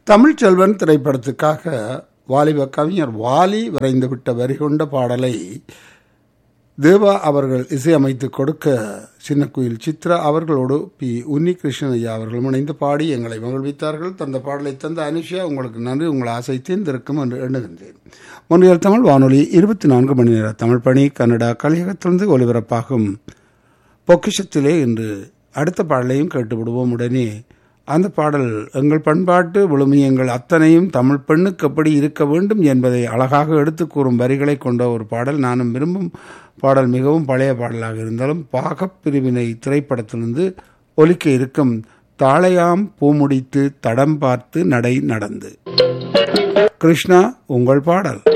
தமிழ் செல்வன் திரைப்படத்துக்காக வாலிப கவிஞர் வாலி வரைந்துவிட்ட வரி கொண்ட பாடலை தேவா அவர்கள் இசையமைத்து கொடுக்க சின்னக்குயில் சித்ரா அவர்களோடு பி உன்னிகிருஷ்ணன் ஐயா அவர்கள் இணைந்து பாடி எங்களை மகிழ்வித்தார்கள் தந்த பாடலை தந்த அனுஷா உங்களுக்கு நன்றி உங்கள் ஆசை தீர்ந்திருக்கும் என்று எண்ணுகின்றேன் முன்னியல் தமிழ் வானொலி இருபத்தி நான்கு மணி நேர தமிழ் பணி கன்னடா கலையகத்திலிருந்து ஒலிபரப்பாகும் பொக்கிஷத்திலே இன்று அடுத்த பாடலையும் கேட்டுவிடுவோம் உடனே அந்த பாடல் எங்கள் பண்பாட்டு விழுமியங்கள் அத்தனையும் தமிழ் பெண்ணுக்கு எப்படி இருக்க வேண்டும் என்பதை அழகாக எடுத்து கூறும் வரிகளை கொண்ட ஒரு பாடல் நானும் விரும்பும் பாடல் மிகவும் பழைய பாடலாக இருந்தாலும் பாகப் பிரிவினை திரைப்படத்திலிருந்து ஒலிக்க இருக்கும் தாளையாம் பூமுடித்து தடம் பார்த்து நடை நடந்து கிருஷ்ணா உங்கள் பாடல்